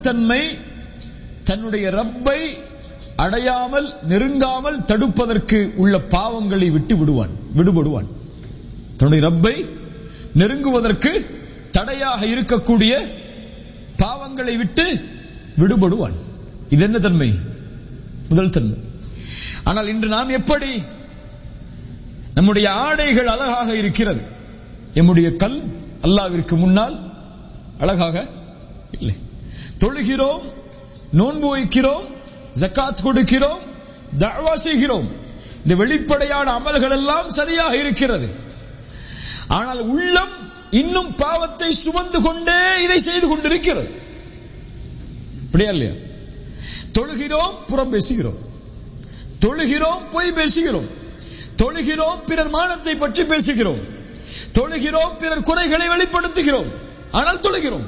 தன்மை தன்னுடைய ரப்பை அடையாமல் நெருங்காமல் தடுப்பதற்கு உள்ள பாவங்களை விட்டு விடுவான் விடுபடுவான் தன்னுடைய ரப்பை நெருங்குவதற்கு தடையாக இருக்கக்கூடிய பாவங்களை விட்டு விடுபடுவான் இது என்ன தன்மை முதல் தன்மை ஆனால் இன்று நாம் எப்படி நம்முடைய ஆடைகள் அழகாக இருக்கிறது எம்முடைய கல் அல்லாவிற்கு முன்னால் அழகாக இல்லை தொழுகிறோம் நோன்பு வைக்கிறோம் ஜக்காத் கொடுக்கிறோம் தவா செய்கிறோம் இந்த வெளிப்படையான அமல்கள் எல்லாம் சரியாக இருக்கிறது ஆனால் உள்ளம் இன்னும் பாவத்தை சுமந்து கொண்டே இதை செய்து கொண்டிருக்கிறது அப்படியா இல்லையா தொழுகிறோம் புறம் பேசுகிறோம் தொழுகிறோம் பொய் பேசுகிறோம் தொழுகிறோம் பிறர் மானத்தை பற்றி பேசுகிறோம் தொழுகிறோம் பிறர் குறைகளை வெளிப்படுத்துகிறோம் ஆனால் தொழுகிறோம்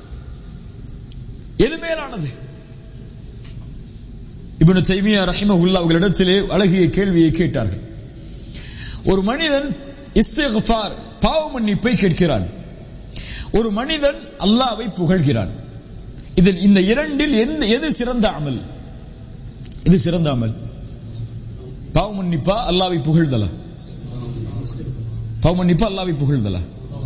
எது மேலானது இப்னு தைமியா ரஹிமஹுல்லா அவர்களிடத்திலே அழகிய கேள்வியை கேட்டார்கள் ஒரு மனிதன் இஸ்திக்ஃபார் பாவ மன்னிப்பை கேட்கிறான் ஒரு மனிதன் அல்லாவை புகழ்கிறான் இதில் இந்த இரண்டில் எந்த எது சிறந்த அமல் இது சிறந்த அமல் பாவ மன்னிப்பா அல்லாவை புகழ்தலா பாவ மன்னிப்பா அல்லாவை புகழ்தலா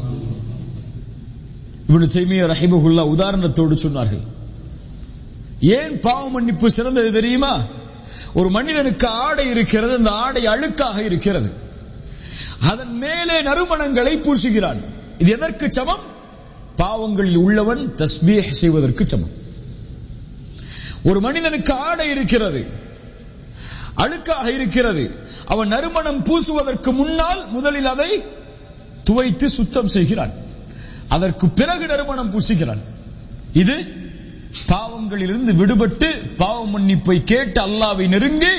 இப்னு தைமியா ரஹிமஹுல்லா உதாரணத்தோடு சொன்னார்கள் ஏன் பாவ மன்னிப்பு சிறந்தது தெரியுமா ஒரு மனிதனுக்கு ஆடை இருக்கிறது அந்த ஆடை அழுக்காக இருக்கிறது அதன் மேலே நறுமணங்களை பூசுகிறான் இது எதற்கு சமம் பாவங்களில் உள்ளவன் தஸ்பீஹ் செய்வதற்கு சமம் ஒரு மனிதனுக்கு ஆடை இருக்கிறது அழுக்காக இருக்கிறது அவன் நறுமணம் பூசுவதற்கு முன்னால் முதலில் அதை துவைத்து சுத்தம் செய்கிறான் அதற்கு பிறகு நறுமணம் பூசுகிறான் இது பாவங்களிலிருந்து விடுபட்டு பாவ மன்னிப்பை கேட்டு அல்லாவை நெருங்கி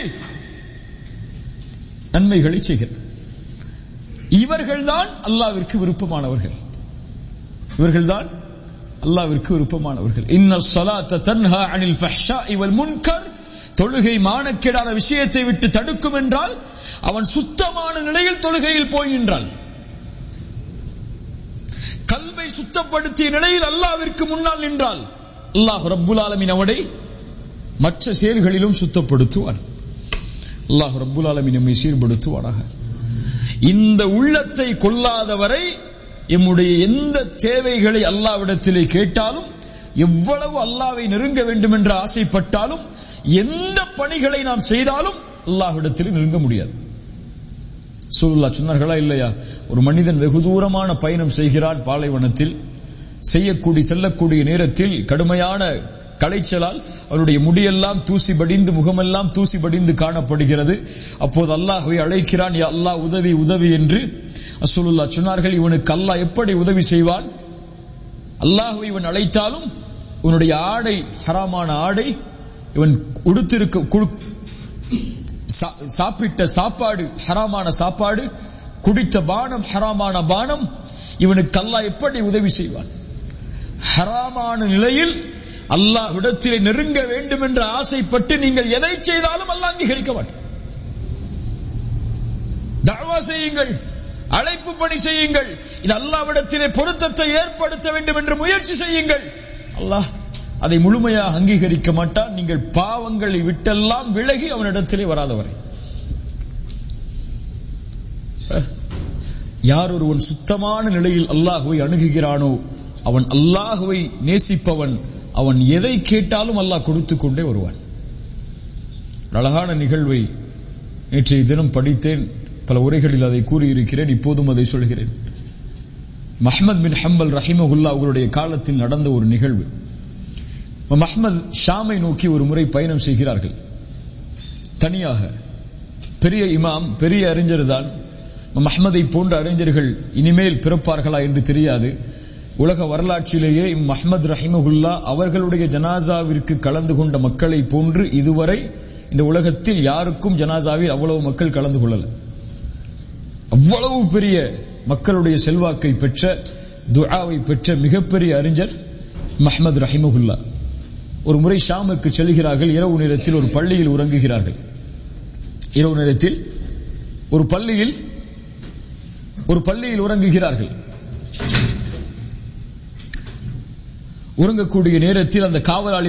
நன்மைகளை செய்கிறார் இவர்கள்தான் அல்லாவிற்கு விருப்பமானவர்கள் இவர்கள்தான் அல்லாவிற்கு விருப்பமானவர்கள் இன்ன ஸலாத்த தன்ஹா அனில் ஃபஹ்ஷாஇ வல் முன்கர் தொழுகை மானக்கேடான விஷயத்தை விட்டு தடுக்கும் என்றால் அவன் சுத்தமான நிலையில் தொழுகையில் போகின்றான் கல்வை சுத்தப்படுத்திய நிலையில் அல்லாவிற்கு முன்னால் நின்றால் அல்லாஹ் ரப்புல் ஆலமின் அவனை மற்ற செயல்களிலும் சுத்தப்படுத்துவான் அல்லாஹ் ரப்புல் ஆலமின் நம்மை சீர்படுத்துவானாக இந்த உள்ளத்தை கொள்ளாதவரை எம்முடைய எந்த தேவைகளை அல்லாவிடத்திலே கேட்டாலும் எவ்வளவு அல்லாவை நெருங்க வேண்டும் என்று ஆசைப்பட்டாலும் எந்த பணிகளை நாம் செய்தாலும் அல்லாஹ்விடத்தில் நெருங்க முடியாது சூழ்லா சொன்னார்களா இல்லையா ஒரு மனிதன் வெகு தூரமான பயணம் செய்கிறான் பாலைவனத்தில் செய்யக்கூடிய செல்லக்கூடிய நேரத்தில் கடுமையான களைச்சலால் அவருடைய முடியெல்லாம் தூசி படிந்து முகமெல்லாம் தூசி படிந்து காணப்படுகிறது அப்போது அல்லாஹுவை அழைக்கிறான் யா அல்லாஹ் உதவி உதவி என்று அசூலுல்லா சொன்னார்கள் இவனுக்கு அல்லாஹ் எப்படி உதவி செய்வான் அல்லாஹுவை இவன் அழைத்தாலும் இவனுடைய ஆடை ஹராமான ஆடை இவன் உடுத்திருக்க கு- சா- சாப்பிட்ட சாப்பாடு ஹராமான சாப்பாடு குடித்த பானம் ஹராமான பானம் இவனுக்கு அல்லாஹ் எப்படி உதவி செய்வான் ஹராமான நிலையில் அல்லாஹ் இடத்திலே நெருங்க வேண்டும் என்று ஆசைப்பட்டு நீங்கள் எதை செய்தாலும் அல்லாஹ் அங்கீகரிக்க மாட்டான் தவா செய்யுங்கள் அழைப்பு பணி செய்யுங்கள் இது அல்லாவிடத்திலே பொருத்தத்தை ஏற்படுத்த வேண்டும் என்று முயற்சி செய்யுங்கள் அல்லாஹ் அதை முழுமையாக அங்கீகரிக்க மாட்டான் நீங்கள் பாவங்களை விட்டெல்லாம் விலகி அவனிடத்திலே வராதவரை யார் ஒருவன் சுத்தமான நிலையில் அல்லாஹுவை அணுகுகிறானோ அவன் அல்லாஹுவை நேசிப்பவன் அவன் எதை கேட்டாலும் அல்லாஹ் கொடுத்து கொண்டே வருவான் ஒரு அழகான நிகழ்வை நேற்றைய தினம் படித்தேன் பல உரைகளில் அதை கூறியிருக்கிறேன் இப்போதும் அதை சொல்கிறேன் மஹ்மத் பின் ஹம்பல் ரஹிமகுல்லா அவர்களுடைய காலத்தில் நடந்த ஒரு நிகழ்வு மஹ்மத் ஷாமை நோக்கி ஒரு முறை பயணம் செய்கிறார்கள் தனியாக பெரிய இமாம் பெரிய அறிஞர் தான் மஹ்மதை போன்ற அறிஞர்கள் இனிமேல் பிறப்பார்களா என்று தெரியாது உலக வரலாற்றிலேயே மஹ்மத் ரஹிமகுல்லா அவர்களுடைய ஜனாசாவிற்கு கலந்து கொண்ட மக்களை போன்று இதுவரை இந்த உலகத்தில் யாருக்கும் ஜனாசாவில் அவ்வளவு மக்கள் கலந்து கொள்ளல அவ்வளவு பெரிய மக்களுடைய செல்வாக்கை பெற்ற துஆவை பெற்ற மிகப்பெரிய அறிஞர் மஹ்மத் ரஹிமகுல்லா ஒரு முறை ஷாமுக்கு செல்கிறார்கள் இரவு நேரத்தில் ஒரு பள்ளியில் உறங்குகிறார்கள் இரவு நேரத்தில் ஒரு பள்ளியில் ஒரு பள்ளியில் உறங்குகிறார்கள் உறங்கக்கூடிய நேரத்தில் அந்த காவலாளி